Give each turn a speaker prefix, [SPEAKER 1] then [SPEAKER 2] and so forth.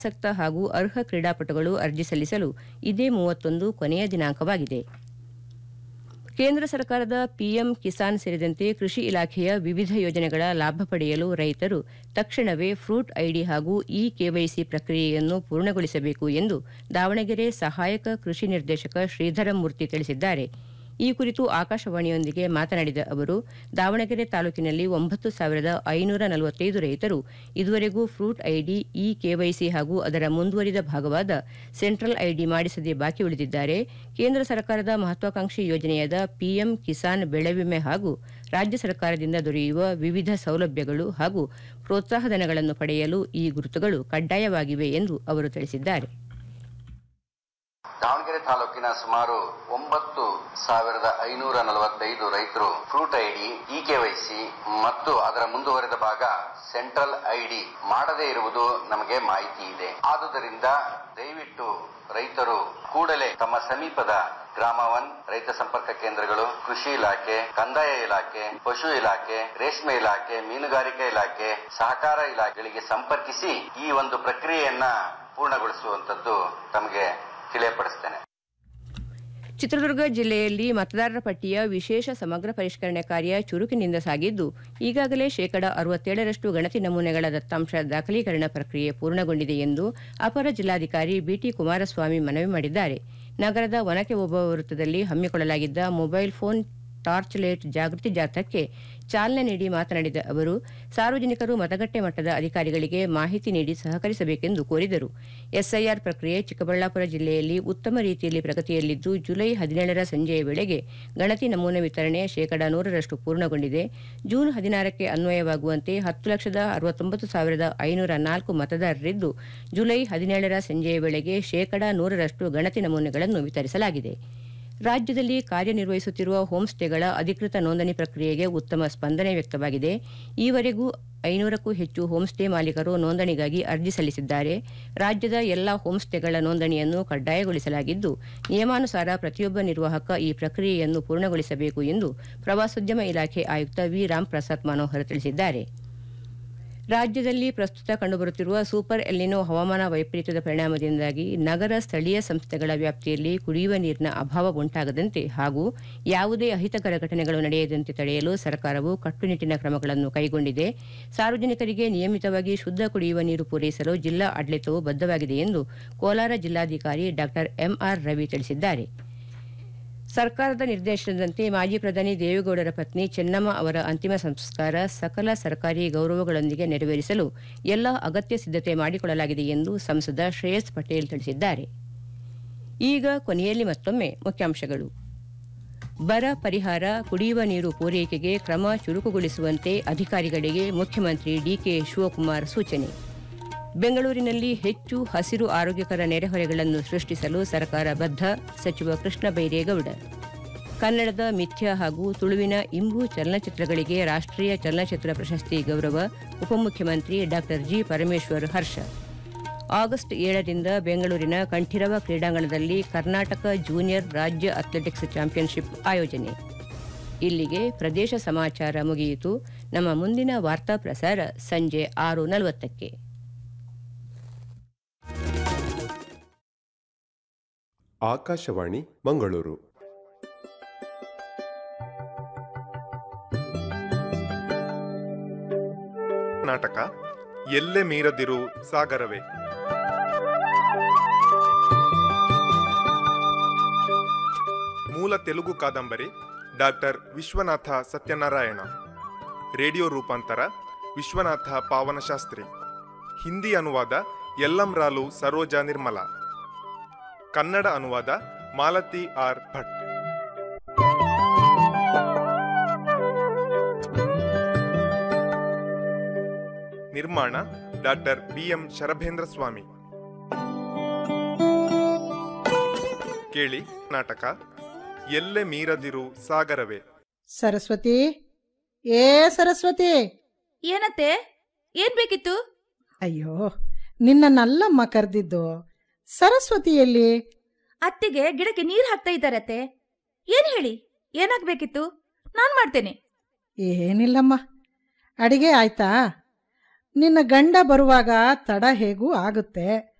[SPEAKER 1] ಆಸಕ್ತ ಹಾಗೂ ಅರ್ಹ ಕ್ರೀಡಾಪಟುಗಳು ಅರ್ಜಿ ಸಲ್ಲಿಸಲು ಇದೇ ಮೂವತ್ತೊಂದು ಕೊನೆಯ ದಿನಾಂಕವಾಗಿದೆ ಕೇಂದ್ರ ಸರ್ಕಾರದ ಪಿಎಂ ಕಿಸಾನ್ ಸೇರಿದಂತೆ ಕೃಷಿ ಇಲಾಖೆಯ ವಿವಿಧ ಯೋಜನೆಗಳ ಲಾಭ ಪಡೆಯಲು ರೈತರು ತಕ್ಷಣವೇ ಫ್ರೂಟ್ ಐಡಿ ಹಾಗೂ ಇ ಕೆವೈಸಿ ಪ್ರಕ್ರಿಯೆಯನ್ನು ಪೂರ್ಣಗೊಳಿಸಬೇಕು ಎಂದು ದಾವಣಗೆರೆ ಸಹಾಯಕ ಕೃಷಿ ನಿರ್ದೇಶಕ ಶ್ರೀಧರ ಮೂರ್ತಿ ತಿಳಿಸಿದ್ದಾರೆ ಈ ಕುರಿತು ಆಕಾಶವಾಣಿಯೊಂದಿಗೆ ಮಾತನಾಡಿದ ಅವರು ದಾವಣಗೆರೆ ತಾಲೂಕಿನಲ್ಲಿ ಒಂಬತ್ತು ಸಾವಿರದ ಐನೂರ ನಲವತ್ತೈದು ರೈತರು ಇದುವರೆಗೂ ಫ್ರೂಟ್ ಐಡಿ ಇ ಕೆವೈಸಿ ಹಾಗೂ ಅದರ ಮುಂದುವರಿದ ಭಾಗವಾದ ಸೆಂಟ್ರಲ್ ಐಡಿ ಮಾಡಿಸದೆ ಬಾಕಿ ಉಳಿದಿದ್ದಾರೆ ಕೇಂದ್ರ ಸರ್ಕಾರದ ಮಹತ್ವಾಕಾಂಕ್ಷಿ ಯೋಜನೆಯಾದ ಪಿಎಂ ಕಿಸಾನ್ ಬೆಳೆ ವಿಮೆ ಹಾಗೂ ರಾಜ್ಯ ಸರ್ಕಾರದಿಂದ ದೊರೆಯುವ ವಿವಿಧ ಸೌಲಭ್ಯಗಳು ಹಾಗೂ ಪ್ರೋತ್ಸಾಹಧನಗಳನ್ನು ಪಡೆಯಲು ಈ ಗುರುತುಗಳು ಕಡ್ಡಾಯವಾಗಿವೆ ಎಂದು ಅವರು ತಿಳಿಸಿದ್ದಾರೆ
[SPEAKER 2] ದಾವಣಗೆರೆ ತಾಲೂಕಿನ ಸುಮಾರು ಒಂಬತ್ತು ಸಾವಿರದ ಐನೂರ ನಲವತ್ತೈದು ರೈತರು ಫ್ರೂಟ್ ಐಡಿ ಇ ಕೆವೈಸಿ ಮತ್ತು ಅದರ ಮುಂದುವರೆದ ಭಾಗ ಸೆಂಟ್ರಲ್ ಐಡಿ ಮಾಡದೇ ಇರುವುದು ನಮಗೆ ಮಾಹಿತಿ ಇದೆ ಆದುದರಿಂದ ದಯವಿಟ್ಟು ರೈತರು ಕೂಡಲೇ ತಮ್ಮ ಸಮೀಪದ ಗ್ರಾಮ ಒನ್ ರೈತ ಸಂಪರ್ಕ ಕೇಂದ್ರಗಳು ಕೃಷಿ ಇಲಾಖೆ ಕಂದಾಯ ಇಲಾಖೆ ಪಶು ಇಲಾಖೆ ರೇಷ್ಮೆ ಇಲಾಖೆ ಮೀನುಗಾರಿಕೆ ಇಲಾಖೆ ಸಹಕಾರ ಇಲಾಖೆಗಳಿಗೆ ಸಂಪರ್ಕಿಸಿ ಈ ಒಂದು ಪ್ರಕ್ರಿಯೆಯನ್ನ ಪೂರ್ಣಗೊಳಿಸುವಂತದ್ದು ತಮಗೆ ತಿಳಿಯಪಡಿಸ್ತೇನೆ
[SPEAKER 1] ಚಿತ್ರದುರ್ಗ ಜಿಲ್ಲೆಯಲ್ಲಿ ಮತದಾರರ ಪಟ್ಟಿಯ ವಿಶೇಷ ಸಮಗ್ರ ಪರಿಷ್ಕರಣೆ ಕಾರ್ಯ ಚುರುಕಿನಿಂದ ಸಾಗಿದ್ದು ಈಗಾಗಲೇ ಶೇಕಡ ಅರವತ್ತೇಳರಷ್ಟು ಗಣತಿ ನಮೂನೆಗಳ ದತ್ತಾಂಶ ದಾಖಲೀಕರಣ ಪ್ರಕ್ರಿಯೆ ಪೂರ್ಣಗೊಂಡಿದೆ ಎಂದು ಅಪರ ಜಿಲ್ಲಾಧಿಕಾರಿ ಬಿಟಿ ಕುಮಾರಸ್ವಾಮಿ ಮನವಿ ಮಾಡಿದ್ದಾರೆ ನಗರದ ಒನಕೆ ಓಬವ್ವ ವೃತ್ತದಲ್ಲಿ ಹಮ್ಮಿಕೊಳ್ಳಲಾಗಿದ್ದ ಮೊಬೈಲ್ ಫೋನ್ ಟಾರ್ಚ್ ಲೈಟ್ ಜಾಗೃತಿ ಜಾಥಾಕ್ಕೆ ಚಾಲನೆ ನೀಡಿ ಮಾತನಾಡಿದ ಅವರು ಸಾರ್ವಜನಿಕರು ಮತಗಟ್ಟೆ ಮಟ್ಟದ ಅಧಿಕಾರಿಗಳಿಗೆ ಮಾಹಿತಿ ನೀಡಿ ಸಹಕರಿಸಬೇಕೆಂದು ಕೋರಿದರು ಎಸ್ಐಆರ್ ಪ್ರಕ್ರಿಯೆ ಚಿಕ್ಕಬಳ್ಳಾಪುರ ಜಿಲ್ಲೆಯಲ್ಲಿ ಉತ್ತಮ ರೀತಿಯಲ್ಲಿ ಪ್ರಗತಿಯಲ್ಲಿದ್ದು ಜುಲೈ ಹದಿನೇಳರ ಸಂಜೆಯ ವೇಳೆಗೆ ಗಣತಿ ನಮೂನೆ ವಿತರಣೆ ಶೇಕಡ ನೂರರಷ್ಟು ಪೂರ್ಣಗೊಂಡಿದೆ ಜೂನ್ ಹದಿನಾರಕ್ಕೆ ಅನ್ವಯವಾಗುವಂತೆ ಹತ್ತು ಲಕ್ಷದ ಅರವತ್ತೊಂಬತ್ತು ಸಾವಿರದ ಐನೂರ ನಾಲ್ಕು ಮತದಾರರಿದ್ದು ಜುಲೈ ಹದಿನೇಳರ ಸಂಜೆಯ ವೇಳೆಗೆ ಶೇಕಡ ನೂರರಷ್ಟು ಗಣತಿ ನಮೂನೆಗಳನ್ನು ವಿತರಿಸಲಾಗಿದೆ ರಾಜ್ಯದಲ್ಲಿ ಕಾರ್ಯನಿರ್ವಹಿಸುತ್ತಿರುವ ಹೋಂ ಸ್ಟೇಗಳ ಅಧಿಕೃತ ನೋಂದಣಿ ಪ್ರಕ್ರಿಯೆಗೆ ಉತ್ತಮ ಸ್ಪಂದನೆ ವ್ಯಕ್ತವಾಗಿದೆ ಈವರೆಗೂ ಐನೂರಕ್ಕೂ ಹೆಚ್ಚು ಹೋಂ ಸ್ಟೇ ಮಾಲೀಕರು ನೋಂದಣಿಗಾಗಿ ಅರ್ಜಿ ಸಲ್ಲಿಸಿದ್ದಾರೆ ರಾಜ್ಯದ ಎಲ್ಲಾ ಹೋಂ ಸ್ಟೇಗಳ ನೋಂದಣಿಯನ್ನು ಕಡ್ಡಾಯಗೊಳಿಸಲಾಗಿದ್ದು ನಿಯಮಾನುಸಾರ ಪ್ರತಿಯೊಬ್ಬ ನಿರ್ವಾಹಕ ಈ ಪ್ರಕ್ರಿಯೆಯನ್ನು ಪೂರ್ಣಗೊಳಿಸಬೇಕು ಎಂದು ಪ್ರವಾಸೋದ್ಯಮ ಇಲಾಖೆ ಆಯುಕ್ತ ವಿ ರಾಮ್ಪ್ರಸಾದ್ ಮನೋಹರ್ ತಿಳಿಸಿದ್ದಾರೆ ರಾಜ್ಯದಲ್ಲಿ ಪ್ರಸ್ತುತ ಕಂಡುಬರುತ್ತಿರುವ ಸೂಪರ್ ಎಲ್ಲಿನೋ ಹವಾಮಾನ ವೈಪರೀತ್ಯದ ಪರಿಣಾಮದಿಂದಾಗಿ ನಗರ ಸ್ಥಳೀಯ ಸಂಸ್ಥೆಗಳ ವ್ಯಾಪ್ತಿಯಲ್ಲಿ ಕುಡಿಯುವ ನೀರಿನ ಅಭಾವ ಉಂಟಾಗದಂತೆ ಹಾಗೂ ಯಾವುದೇ ಅಹಿತಕರ ಘಟನೆಗಳು ನಡೆಯದಂತೆ ತಡೆಯಲು ಸರ್ಕಾರವು ಕಟ್ಟುನಿಟ್ಟಿನ ಕ್ರಮಗಳನ್ನು ಕೈಗೊಂಡಿದೆ ಸಾರ್ವಜನಿಕರಿಗೆ ನಿಯಮಿತವಾಗಿ ಶುದ್ಧ ಕುಡಿಯುವ ನೀರು ಪೂರೈಸಲು ಜಿಲ್ಲಾ ಆಡಳಿತವು ಬದ್ಧವಾಗಿದೆ ಎಂದು ಕೋಲಾರ ಜಿಲ್ಲಾಧಿಕಾರಿ ಡಾ ಎಂಆರ್ ರವಿ ತಿಳಿಸಿದ್ದಾರೆ ಸರ್ಕಾರದ ನಿರ್ದೇಶನದಂತೆ ಮಾಜಿ ಪ್ರಧಾನಿ ದೇವೇಗೌಡರ ಪತ್ನಿ ಚೆನ್ನಮ್ಮ ಅವರ ಅಂತಿಮ ಸಂಸ್ಕಾರ ಸಕಲ ಸರ್ಕಾರಿ ಗೌರವಗಳೊಂದಿಗೆ ನೆರವೇರಿಸಲು ಎಲ್ಲ ಅಗತ್ಯ ಸಿದ್ಧತೆ ಮಾಡಿಕೊಳ್ಳಲಾಗಿದೆ ಎಂದು ಸಂಸದ ಶ್ರೇಯಸ್ ಪಟೇಲ್ ತಿಳಿಸಿದ್ದಾರೆ ಈಗ ಕೊನೆಯಲ್ಲಿ ಮತ್ತೊಮ್ಮೆ ಮುಖ್ಯಾಂಶಗಳು ಬರ ಪರಿಹಾರ ಕುಡಿಯುವ ನೀರು ಪೂರೈಕೆಗೆ ಕ್ರಮ ಚುರುಕುಗೊಳಿಸುವಂತೆ ಅಧಿಕಾರಿಗಳಿಗೆ ಮುಖ್ಯಮಂತ್ರಿ ಡಿಕೆ ಶಿವಕುಮಾರ್ ಸೂಚನೆ ಬೆಂಗಳೂರಿನಲ್ಲಿ ಹೆಚ್ಚು ಹಸಿರು ಆರೋಗ್ಯಕರ ನೆರೆಹೊರೆಗಳನ್ನು ಸೃಷ್ಟಿಸಲು ಸರ್ಕಾರ ಬದ್ಧ ಸಚಿವ ಕೃಷ್ಣ ಬೈರೇಗೌಡ ಕನ್ನಡದ ಮಿಥ್ಯ ಹಾಗೂ ತುಳುವಿನ ಇಂಬು ಚಲನಚಿತ್ರಗಳಿಗೆ ರಾಷ್ಟ್ರೀಯ ಚಲನಚಿತ್ರ ಪ್ರಶಸ್ತಿ ಗೌರವ ಉಪಮುಖ್ಯಮಂತ್ರಿ ಡಾ ಜಿ ಪರಮೇಶ್ವರ್ ಹರ್ಷ ಆಗಸ್ಟ್ ಏಳರಿಂದ ಬೆಂಗಳೂರಿನ ಕಂಠೀರವ ಕ್ರೀಡಾಂಗಣದಲ್ಲಿ ಕರ್ನಾಟಕ ಜೂನಿಯರ್ ರಾಜ್ಯ ಅಥ್ಲೆಟಿಕ್ಸ್ ಚಾಂಪಿಯನ್ಶಿಪ್ ಆಯೋಜನೆ ಇಲ್ಲಿಗೆ ಪ್ರದೇಶ ಸಮಾಚಾರ ಮುಗಿಯಿತು ನಮ್ಮ ಮುಂದಿನ ವಾರ್ತಾ ಪ್ರಸಾರ ಸಂಜೆ ಆರು ನಲವತ್ತಕ್ಕೆ
[SPEAKER 3] ಆಕಾಶವಾಣಿ ಮಂಗಳೂರು
[SPEAKER 4] ನಾಟಕ ಎಲ್ಲೆ ಮೀರದಿರು ಸಾಗರವೇ ಮೂಲ ತೆಲುಗು ಕಾದಂಬರಿ ಡಾಕ್ಟರ್ ವಿಶ್ವನಾಥ ಸತ್ಯನಾರಾಯಣ ರೇಡಿಯೋ ರೂಪಾಂತರ ವಿಶ್ವನಾಥ ಪಾವನಶಾಸ್ತ್ರಿ ಹಿಂದಿ ಅನುವಾದ ಯಲ್ಲಂರಾಲು ಸರೋಜಾ ನಿರ್ಮಲ ಕನ್ನಡ ಅನುವಾದ ಮಾಲತಿ ಆರ್ ಭಟ್ ನಿರ್ಮಾಣ ಡಾಕ್ಟರ್ ಬಿಎಂ ಶರಭೇಂದ್ರ ಸ್ವಾಮಿ ಕೇಳಿ ನಾಟಕ ಎಲ್ಲೆ ಮೀರದಿರು ಸಾಗರವೇ
[SPEAKER 5] ಸರಸ್ವತಿ ಏ ಸರಸ್ವತಿ
[SPEAKER 6] ಏನತ್ತೆ ಏನ್ ಬೇಕಿತ್ತು
[SPEAKER 5] ಅಯ್ಯೋ ನಿನ್ನನ್ನಲ್ಲಮ್ಮ ಕರೆದಿದ್ದು ಸರಸ್ವತಿ ಎಲ್ಲಿ
[SPEAKER 6] ಅತ್ತೆಗೆ ಗಿಡಕ್ಕೆ ನೀರ್ ಹಾಕ್ತಾ ಇದ್ದಾರತ್ತೆ ಏನ್ ಹೇಳಿ ಏನಾಗ್ಬೇಕಿತ್ತು ನಾನ್ ಮಾಡ್ತೇನೆ
[SPEAKER 5] ಏನಿಲ್ಲಮ್ಮ ಅಡಿಗೆ ಆಯ್ತಾ ನಿನ್ನ ಗಂಡ ಬರುವಾಗ ತಡ ಹೇಗೂ ಆಗುತ್ತೆ